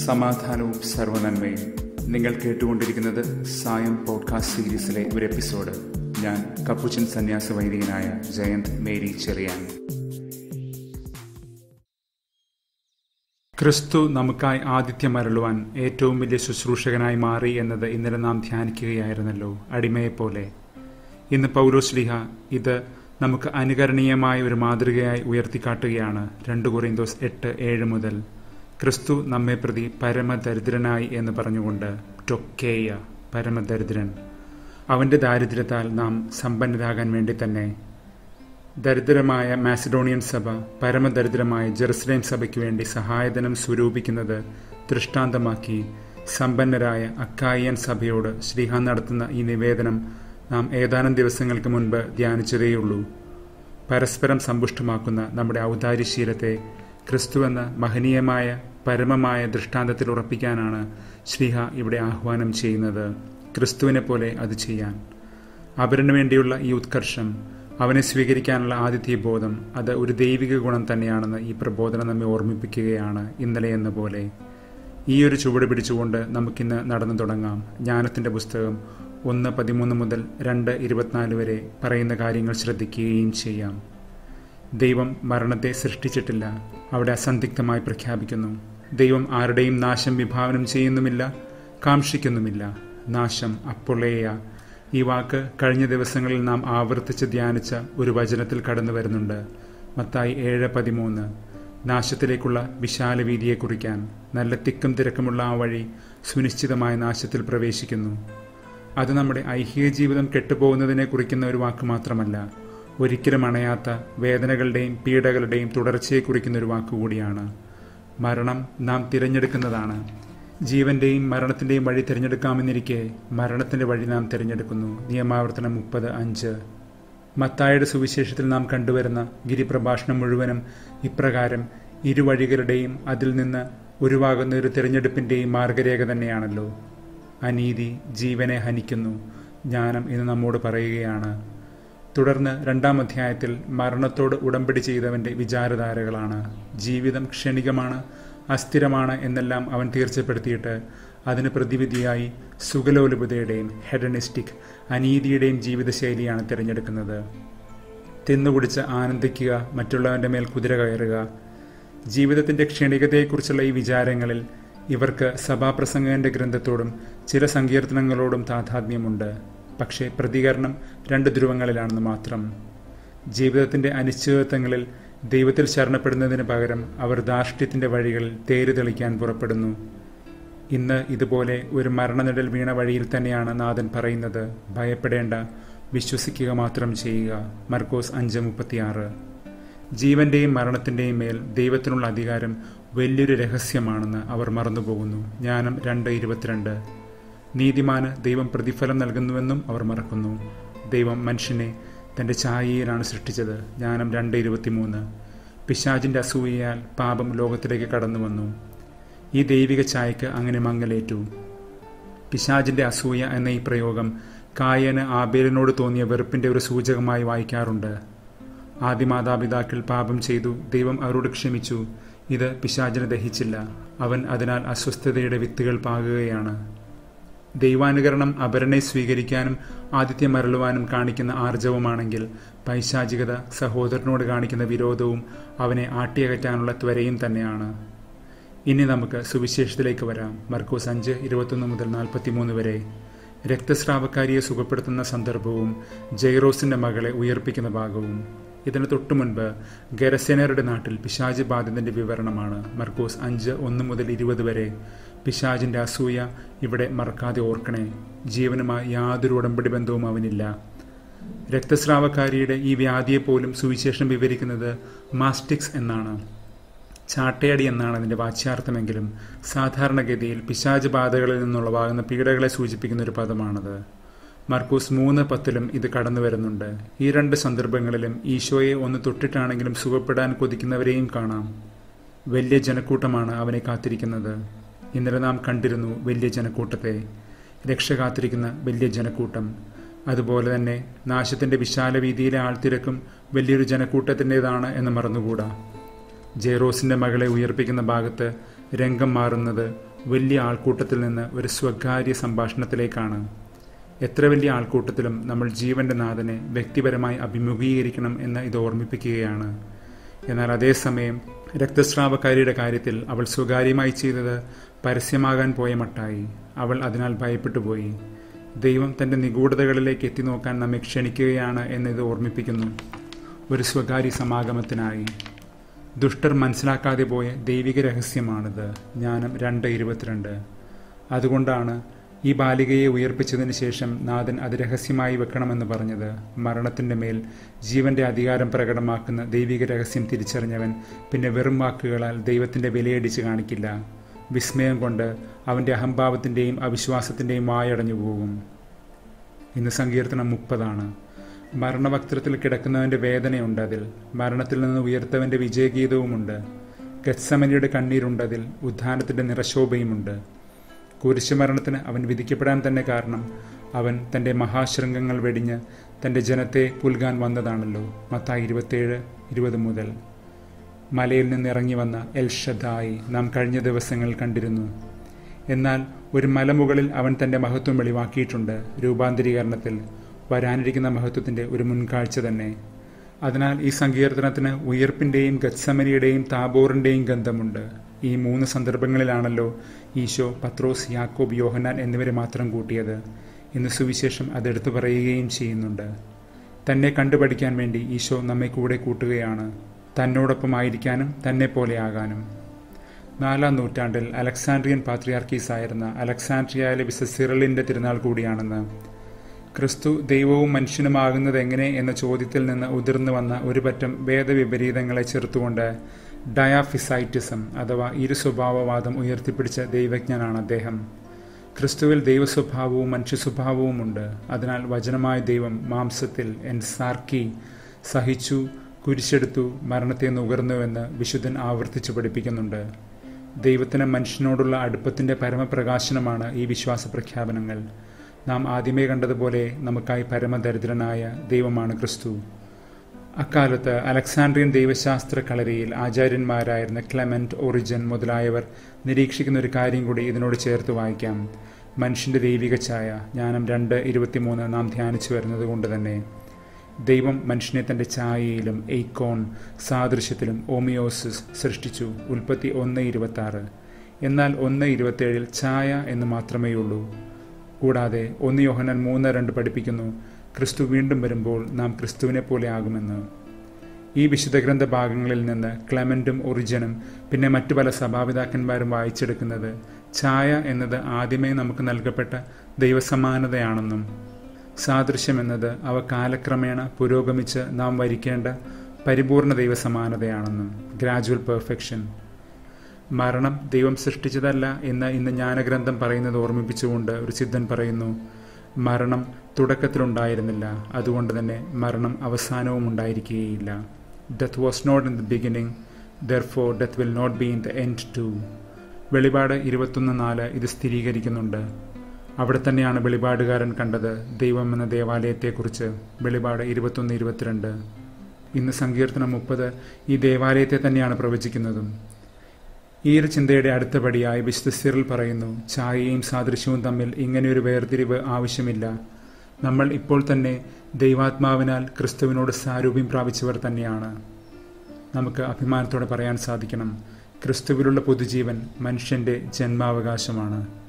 സമാധാനവും സർവനന്മയും നിങ്ങൾ കേട്ടുകൊണ്ടിരിക്കുന്നത് സായം പോഡ്കാസ്റ്റ് സീരീസിലെ ഒരു എപ്പിസോഡ് ഞാൻ കപ്പുച്ചൻ സന്യാസ വൈദികനായ ജയന്ത് മേരി ചെറിയാൻ ക്രിസ്തു നമുക്കായി ആതിഥ്യം അരുളുവാൻ ഏറ്റവും വലിയ ശുശ്രൂഷകനായി മാറി എന്നത് ഇന്നലെ നാം ധ്യാനിക്കുകയായിരുന്നല്ലോ അടിമയെപ്പോലെ ഇന്ന് പൗലോസ്ലിഹ ഇത് നമുക്ക് അനുകരണീയമായ ഒരു മാതൃകയായി ഉയർത്തിക്കാട്ടുകയാണ് രണ്ട് കൊറിന്തോസ് എട്ട് ഏഴ് മുതൽ ക്രിസ്തു നമ്മെ പ്രതി പരമദരിദ്രനായി എന്ന് പറഞ്ഞുകൊണ്ട് ടൊക്കേയ പരമദരിദ്രൻ അവന്റെ ദാരിദ്ര്യത്താൽ നാം സമ്പന്നരാകാൻ വേണ്ടി തന്നെ ദരിദ്രമായ മാസിഡോണിയൻ സഭ പരമദരിദ്രമായ ജെറുസലേം സഭയ്ക്ക് വേണ്ടി സഹായധനം സ്വരൂപിക്കുന്നത് ദൃഷ്ടാന്തമാക്കി സമ്പന്നരായ അക്കായിയൻ സഭയോട് ശ്രീഹാൻ നടത്തുന്ന ഈ നിവേദനം നാം ഏതാനും ദിവസങ്ങൾക്ക് മുൻപ് ധ്യാനിച്ചതേയുള്ളൂ പരസ്പരം സമ്പുഷ്ടമാക്കുന്ന നമ്മുടെ ഔദാര്യശീലത്തെ ക്രിസ്തുവെന്ന മഹനീയമായ പരമമായ ദൃഷ്ടാന്തത്തിൽ ഉറപ്പിക്കാനാണ് ശ്രീഹ ഇവിടെ ആഹ്വാനം ചെയ്യുന്നത് ക്രിസ്തുവിനെ പോലെ അത് ചെയ്യാൻ അവരിനു വേണ്ടിയുള്ള ഈ ഉത്കർഷം അവനെ സ്വീകരിക്കാനുള്ള ആതിഥ്യബോധം അത് ഒരു ദൈവിക ഗുണം തന്നെയാണെന്ന് ഈ പ്രബോധനം നമ്മെ ഓർമ്മിപ്പിക്കുകയാണ് ഇന്നലെ എന്ന പോലെ ഈ ഒരു ചുവട് പിടിച്ചുകൊണ്ട് നമുക്കിന്ന് നടന്നു തുടങ്ങാം ജ്ഞാനത്തിൻ്റെ പുസ്തകം ഒന്ന് പതിമൂന്ന് മുതൽ രണ്ട് ഇരുപത്തിനാല് വരെ പറയുന്ന കാര്യങ്ങൾ ശ്രദ്ധിക്കുകയും ചെയ്യാം ദൈവം മരണത്തെ സൃഷ്ടിച്ചിട്ടില്ല അവിടെ അസന്ധിഗ്ധമായി പ്രഖ്യാപിക്കുന്നു ദൈവം ആരുടെയും നാശം വിഭാവനം ചെയ്യുന്നുമില്ല കാക്ഷിക്കുന്നുമില്ല നാശം അപ്പൊളേയ ഈ വാക്ക് കഴിഞ്ഞ ദിവസങ്ങളിൽ നാം ആവർത്തിച്ച് ധ്യാനിച്ച ഒരു വചനത്തിൽ കടന്നു വരുന്നുണ്ട് മത്തായി ഏഴ് പതിമൂന്ന് നാശത്തിലേക്കുള്ള വിശാല വീതിയെ കുറിക്കാൻ നല്ല തിക്കും തിരക്കുമുള്ള ആ വഴി സുനിശ്ചിതമായ നാശത്തിൽ പ്രവേശിക്കുന്നു അത് നമ്മുടെ ഐഹിക ജീവിതം കെട്ടുപോകുന്നതിനെ കുറിക്കുന്ന ഒരു വാക്ക് മാത്രമല്ല ഒരിക്കലും അണയാത്ത വേദനകളുടെയും പീഡകളുടെയും തുടർച്ചയെ കുറിക്കുന്ന ഒരു വാക്കുകൂടിയാണ് മരണം നാം തിരഞ്ഞെടുക്കുന്നതാണ് ജീവന്റെയും മരണത്തിന്റെയും വഴി തിരഞ്ഞെടുക്കാമെന്നിരിക്കെ മരണത്തിന്റെ വഴി നാം തിരഞ്ഞെടുക്കുന്നു നിയമാവർത്തനം മുപ്പത് അഞ്ച് മത്തായുടെ സുവിശേഷത്തിൽ നാം കണ്ടുവരുന്ന ഗിരിപ്രഭാഷണം മുഴുവനും ഇപ്രകാരം ഇരുവഴികളുടെയും അതിൽ നിന്ന് ഉരുവാകുന്ന ഒരു തിരഞ്ഞെടുപ്പിന്റെയും മാർഗരേഖ തന്നെയാണല്ലോ അനീതി ജീവനെ ഹനിക്കുന്നു ജ്ഞാനം എന്ന് നമ്മോട് പറയുകയാണ് തുടർന്ന് രണ്ടാം അധ്യായത്തിൽ മരണത്തോട് ഉടമ്പടി ചെയ്തവന്റെ വിചാരധാരകളാണ് ജീവിതം ക്ഷണികമാണ് അസ്ഥിരമാണ് എന്നെല്ലാം അവൻ തീർച്ചപ്പെടുത്തിയിട്ട് അതിന് പ്രതിവിധിയായി സുഖലോലുപതയുടെയും ഹെഡനിസ്റ്റിക് അനീതിയുടെയും ജീവിതശൈലിയാണ് തിരഞ്ഞെടുക്കുന്നത് തിന്നുകുടിച്ച് ആനന്ദിക്കുക മറ്റുള്ളവന്റെ മേൽ കുതിര കയറുക ജീവിതത്തിന്റെ ക്ഷണികതയെക്കുറിച്ചുള്ള ഈ വിചാരങ്ങളിൽ ഇവർക്ക് സഭാപ്രസംഗന്റെ ഗ്രന്ഥത്തോടും ചില സങ്കീർത്തനങ്ങളോടും താതാത്മ്യമുണ്ട് പക്ഷേ പ്രതികരണം രണ്ട് ധ്രുവങ്ങളിലാണെന്ന് മാത്രം ജീവിതത്തിന്റെ അനിശ്ചിതത്വങ്ങളിൽ ദൈവത്തിൽ ശരണപ്പെടുന്നതിന് പകരം അവർ ധാർഷ്ട്യത്തിന്റെ വഴികളിൽ തേര് തെളിക്കാൻ പുറപ്പെടുന്നു ഇന്ന് ഇതുപോലെ ഒരു മരണനിഴൽ വീണ വഴിയിൽ തന്നെയാണ് നാഥൻ പറയുന്നത് ഭയപ്പെടേണ്ട വിശ്വസിക്കുക മാത്രം ചെയ്യുക മർക്കോസ് അഞ്ച് മുപ്പത്തിയാറ് ജീവന്റെയും മരണത്തിന്റെയും മേൽ ദൈവത്തിനുള്ള അധികാരം വലിയൊരു രഹസ്യമാണെന്ന് അവർ മറന്നുപോകുന്നു ജ്ഞാനം രണ്ട് ഇരുപത്തിരണ്ട് നീതിമാന് ദൈവം പ്രതിഫലം നൽകുന്നുവെന്നും അവർ മറക്കുന്നു ദൈവം മനുഷ്യനെ തന്റെ ഛായയിലാണ് സൃഷ്ടിച്ചത് ജ്ഞാനം രണ്ട് ഇരുപത്തിമൂന്ന് പിശാജിന്റെ അസൂയയാൽ പാപം ലോകത്തിലേക്ക് കടന്നു വന്നു ഈ ദൈവിക ഛായക്ക് അങ്ങനെ മങ്ങലേറ്റു പിശാജിന്റെ അസൂയ എന്ന ഈ പ്രയോഗം കായന് ആബേലിനോട് തോന്നിയ വെറുപ്പിന്റെ ഒരു സൂചകമായി വായിക്കാറുണ്ട് ആദിമാതാപിതാക്കൾ പാപം ചെയ്തു ദൈവം അവരോട് ക്ഷമിച്ചു ഇത് പിശാചിനെ ദഹിച്ചില്ല അവൻ അതിനാൽ അസ്വസ്ഥതയുടെ വിത്തുകൾ പാകുകയാണ് ദൈവാനുകരണം അപരനെ സ്വീകരിക്കാനും ആതിഥ്യം മരളുവാനും കാണിക്കുന്ന ആർജവമാണെങ്കിൽ പൈശാചികത സഹോദരനോട് കാണിക്കുന്ന വിരോധവും അവനെ ആട്ടിയകറ്റാനുള്ള ത്വരയും തന്നെയാണ് ഇനി നമുക്ക് സുവിശേഷത്തിലേക്ക് വരാം മർക്കോസ് അഞ്ച് ഇരുപത്തൊന്ന് മുതൽ നാൽപ്പത്തിമൂന്ന് വരെ രക്തസ്രാവക്കാരിയെ സുഖപ്പെടുത്തുന്ന സന്ദർഭവും ജൈറോസിന്റെ മകളെ ഉയർപ്പിക്കുന്ന ഭാഗവും ഇതിന് തൊട്ടു മുൻപ് ഗരസേനരുടെ നാട്ടിൽ പിശാജ് ബാധിതന്റെ വിവരണമാണ് മർക്കോസ് അഞ്ച് ഒന്ന് മുതൽ ഇരുപത് വരെ പിശാജിന്റെ അസൂയ ഇവിടെ മറക്കാതെ ഓർക്കണേ ജീവനുമായി യാതൊരു ഉടമ്പടി ബന്ധവും അവനില്ല രക്തസ്രാവക്കാരിയുടെ ഈ വ്യാധിയെ പോലും സുവിശേഷം വിവരിക്കുന്നത് മാസ്റ്റിക്സ് എന്നാണ് ചാട്ടയടി എന്നാണ് അതിന്റെ വാച്യാർത്ഥമെങ്കിലും സാധാരണഗതിയിൽ പിശാജ് ബാധകളിൽ നിന്നുള്ളവാകുന്ന പീഡകളെ സൂചിപ്പിക്കുന്ന ഒരു പദമാണത് മർക്കൂസ് മൂന്ന് പത്തിലും ഇത് കടന്നു വരുന്നുണ്ട് ഈ രണ്ട് സന്ദർഭങ്ങളിലും ഈശോയെ ഒന്ന് തൊട്ടിട്ടാണെങ്കിലും സുഖപ്പെടാൻ കൊതിക്കുന്നവരെയും കാണാം വലിയ ജനക്കൂട്ടമാണ് അവനെ കാത്തിരിക്കുന്നത് ഇന്നലെ നാം കണ്ടിരുന്നു വലിയ ജനക്കൂട്ടത്തെ രക്ഷ കാത്തിരിക്കുന്ന വലിയ ജനക്കൂട്ടം അതുപോലെ തന്നെ നാശത്തിന്റെ വിശാല വീതിയിലെ ആൾത്തിരക്കും വലിയൊരു ജനക്കൂട്ടത്തിൻ്റെതാണ് എന്ന് മറന്നുകൂടാ ജെറോസിന്റെ മകളെ ഉയർപ്പിക്കുന്ന ഭാഗത്ത് രംഗം മാറുന്നത് വലിയ ആൾക്കൂട്ടത്തിൽ നിന്ന് ഒരു സ്വകാര്യ സംഭാഷണത്തിലേക്കാണ് എത്ര വലിയ ആൾക്കൂട്ടത്തിലും നമ്മൾ ജീവന്റെ നാഥനെ വ്യക്തിപരമായി അഭിമുഖീകരിക്കണം എന്ന് ഇത് ഓർമ്മിപ്പിക്കുകയാണ് എന്നാൽ അതേസമയം രക്തസ്രാവക്കാരിയുടെ കാര്യത്തിൽ അവൾ സ്വകാര്യമായി ചെയ്തത് പരസ്യമാകാൻ പോയ മട്ടായി അവൾ അതിനാൽ ഭയപ്പെട്ടുപോയി ദൈവം തന്റെ നിഗൂഢതകളിലേക്ക് എത്തി നോക്കാൻ നമ്മെ ക്ഷണിക്കുകയാണ് എന്നിത് ഓർമ്മിപ്പിക്കുന്നു ഒരു സ്വകാര്യ സമാഗമത്തിനായി ദുഷ്ടർ മനസ്സിലാക്കാതെ പോയ ദൈവിക രഹസ്യമാണിത് ജ്ഞാനം രണ്ട് ഇരുപത്തിരണ്ട് അതുകൊണ്ടാണ് ഈ ബാലികയെ ഉയർപ്പിച്ചതിന് ശേഷം നാഥൻ അത് രഹസ്യമായി വെക്കണമെന്ന് പറഞ്ഞത് മരണത്തിന്റെ മേൽ ജീവന്റെ അധികാരം പ്രകടമാക്കുന്ന ദൈവിക രഹസ്യം തിരിച്ചറിഞ്ഞവൻ പിന്നെ വെറും വാക്കുകളാൽ ദൈവത്തിന്റെ വിലയടിച്ച് കാണിക്കില്ല വിസ്മയം കൊണ്ട് അവന്റെ അഹംഭാവത്തിന്റെയും അവിശ്വാസത്തിന്റെയും വായടഞ്ഞു പോകും ഇന്ന് സങ്കീർത്തനം മുപ്പതാണ് മരണവക്ത്രത്തിൽ കിടക്കുന്നവന്റെ വേദനയുണ്ട് അതിൽ മരണത്തിൽ നിന്ന് ഉയർത്തവന്റെ വിജയഗീതവുമുണ്ട് ഗത്സമനിയുടെ കണ്ണീരുണ്ടതിൽ ഉദ്ധാനത്തിന്റെ നിറശോഭയുമുണ്ട് കുരിശുമരണത്തിന് അവൻ വിധിക്കപ്പെടാൻ തന്നെ കാരണം അവൻ തന്റെ മഹാശൃംഗങ്ങൾ വെടിഞ്ഞ് തന്റെ ജനത്തെ പുൽകാൻ വന്നതാണല്ലോ മത്തായി ഇരുപത്തേഴ് ഇരുപത് മുതൽ മലയിൽ നിന്ന് ഇറങ്ങി വന്ന എൽഷദായി നാം കഴിഞ്ഞ ദിവസങ്ങൾ കണ്ടിരുന്നു എന്നാൽ ഒരു മലമുകളിൽ അവൻ തന്റെ മഹത്വം വെളിവാക്കിയിട്ടുണ്ട് രൂപാന്തരീകരണത്തിൽ വരാനിരിക്കുന്ന മഹത്വത്തിന്റെ ഒരു മുൻകാഴ്ച തന്നെ അതിനാൽ ഈ സങ്കീർത്തനത്തിന് ഉയർപ്പിന്റെയും ഗത്സമനിയുടെയും താബോറിന്റെയും ഗന്ധമുണ്ട് ഈ മൂന്ന് സന്ദർഭങ്ങളിലാണല്ലോ ഈശോ പത്രോസ് യാക്കോബ് യോഹനാൻ എന്നിവരെ മാത്രം കൂട്ടിയത് ഇന്ന് സുവിശേഷം അതെടുത്തു പറയുകയും ചെയ്യുന്നുണ്ട് തന്നെ കണ്ടുപഠിക്കാൻ വേണ്ടി ഈശോ നമ്മെ കൂടെ കൂട്ടുകയാണ് തന്നോടൊപ്പമായിരിക്കാനും തന്നെ പോലെയാകാനും നാലാം നൂറ്റാണ്ടിൽ അലക്സാൻഡ്രിയൻ പാത്രിയാർക്കീസ് ആയിരുന്ന അലക്സാൻഡ്രിയയിലെ വിസ സിറലിന്റെ തിരുനാൾ കൂടിയാണെന്ന് ക്രിസ്തു ദൈവവും മനുഷ്യനുമാകുന്നത് എങ്ങനെ എന്ന ചോദ്യത്തിൽ നിന്ന് ഉതിർന്നു വന്ന ഒരു പറ്റം വേദവിപരീതങ്ങളെ ചെറുത്തുകൊണ്ട് ഡയാഫിസൈറ്റിസം അഥവാ ഇരു സ്വഭാവവാദം ഉയർത്തിപ്പിടിച്ച ദൈവജ്ഞനാണ് അദ്ദേഹം ക്രിസ്തുവിൽ ദൈവസ്വഭാവവും മനുഷ്യസ്വഭാവവും ഉണ്ട് അതിനാൽ വചനമായ ദൈവം മാംസത്തിൽ എൻ സാർക്കി സഹിച്ചു കുരിശെടുത്തു മരണത്തെ നുകർന്നുവെന്ന് വിശുദ്ധൻ ആവർത്തിച്ചു പഠിപ്പിക്കുന്നുണ്ട് ദൈവത്തിന് മനുഷ്യനോടുള്ള അടുപ്പത്തിന്റെ പരമപ്രകാശനമാണ് ഈ വിശ്വാസ പ്രഖ്യാപനങ്ങൾ നാം ആദ്യമേ കണ്ടതുപോലെ നമുക്കായി പരമദരിദ്രനായ ദൈവമാണ് ക്രിസ്തു അക്കാലത്ത് അലക്സാണ്ട്രിയൻ ദൈവശാസ്ത്ര കളരിയിൽ ആചാര്യന്മാരായിരുന്ന ക്ലെമന്റ് ഒറിജൻ മുതലായവർ നിരീക്ഷിക്കുന്ന ഒരു കാര്യം കൂടി ഇതിനോട് ചേർത്ത് വായിക്കാം മനുഷ്യന്റെ ദൈവിക ഛായ ജ്ഞാനം രണ്ട് ഇരുപത്തിമൂന്ന് നാം ധ്യാനിച്ചു വരുന്നത് കൊണ്ട് തന്നെ ദൈവം മനുഷ്യനെ തന്റെ ഛായയിലും എയ്ക്കോൺ സാദൃശ്യത്തിലും ഓമിയോസിസ് സൃഷ്ടിച്ചു ഉൽപ്പത്തി ഒന്ന് ഇരുപത്തി ആറ് എന്നാൽ ഒന്ന് ഇരുപത്തിയേഴിൽ ഛായ എന്ന് മാത്രമേയുള്ളൂ കൂടാതെ ഒന്ന് യോഹനൻ മൂന്ന് രണ്ട് പഠിപ്പിക്കുന്നു ക്രിസ്തു വീണ്ടും വരുമ്പോൾ നാം ക്രിസ്തുവിനെ പോലെ ആകുമെന്ന് ഈ വിശുദ്ധ ഗ്രന്ഥ ഭാഗങ്ങളിൽ നിന്ന് ക്ലെമന്റും ഒറിജനും പിന്നെ മറ്റു പല സഭാപിതാക്കന്മാരും വായിച്ചെടുക്കുന്നത് ഛായ എന്നത് ആദ്യമേ നമുക്ക് നൽകപ്പെട്ട ദൈവസമാനതയാണെന്നും സാദൃശ്യം എന്നത് അവ കാലക്രമേണ പുരോഗമിച്ച് നാം വരിക്കേണ്ട പരിപൂർണ ദൈവസമാനതയാണെന്നും ഗ്രാജുവൽ പെർഫെക്ഷൻ മരണം ദൈവം സൃഷ്ടിച്ചതല്ല എന്ന് ഇന്ന് ജ്ഞാനഗ്രന്ഥം പറയുന്നത് ഓർമ്മിപ്പിച്ചുകൊണ്ട് ഒരു സിദ്ധൻ പറയുന്നു മരണം തുടക്കത്തിലുണ്ടായിരുന്നില്ല അതുകൊണ്ട് തന്നെ മരണം അവസാനവും ഉണ്ടായിരിക്കുകയില്ല death was not in the beginning therefore death will not be in the end to വെളിപാട് ഇരുപത്തൊന്ന് നാല് ഇത് സ്ഥിരീകരിക്കുന്നുണ്ട് അവിടെ തന്നെയാണ് വെളിപാടുകാരൻ കണ്ടത് ദൈവം എന്ന ദേവാലയത്തെക്കുറിച്ച് വെളിപാട് ഇരുപത്തൊന്ന് ഇരുപത്തിരണ്ട് ഇന്ന് സങ്കീർത്തനം മുപ്പത് ഈ ദേവാലയത്തെ തന്നെയാണ് പ്രവചിക്കുന്നതും ഈ ഒരു ചിന്തയുടെ അടുത്ത പടിയായി വിശുദ്ധ സിറിൽ പറയുന്നു ഛായയും സാദൃശ്യവും തമ്മിൽ ഇങ്ങനെയൊരു വേർതിരിവ് ആവശ്യമില്ല നമ്മൾ ഇപ്പോൾ തന്നെ ദൈവാത്മാവിനാൽ ക്രിസ്തുവിനോട് സാരൂപ്യം പ്രാപിച്ചവർ തന്നെയാണ് നമുക്ക് അഭിമാനത്തോടെ പറയാൻ സാധിക്കണം ക്രിസ്തുവിലുള്ള പൊതുജീവൻ മനുഷ്യന്റെ ജന്മാവകാശമാണ്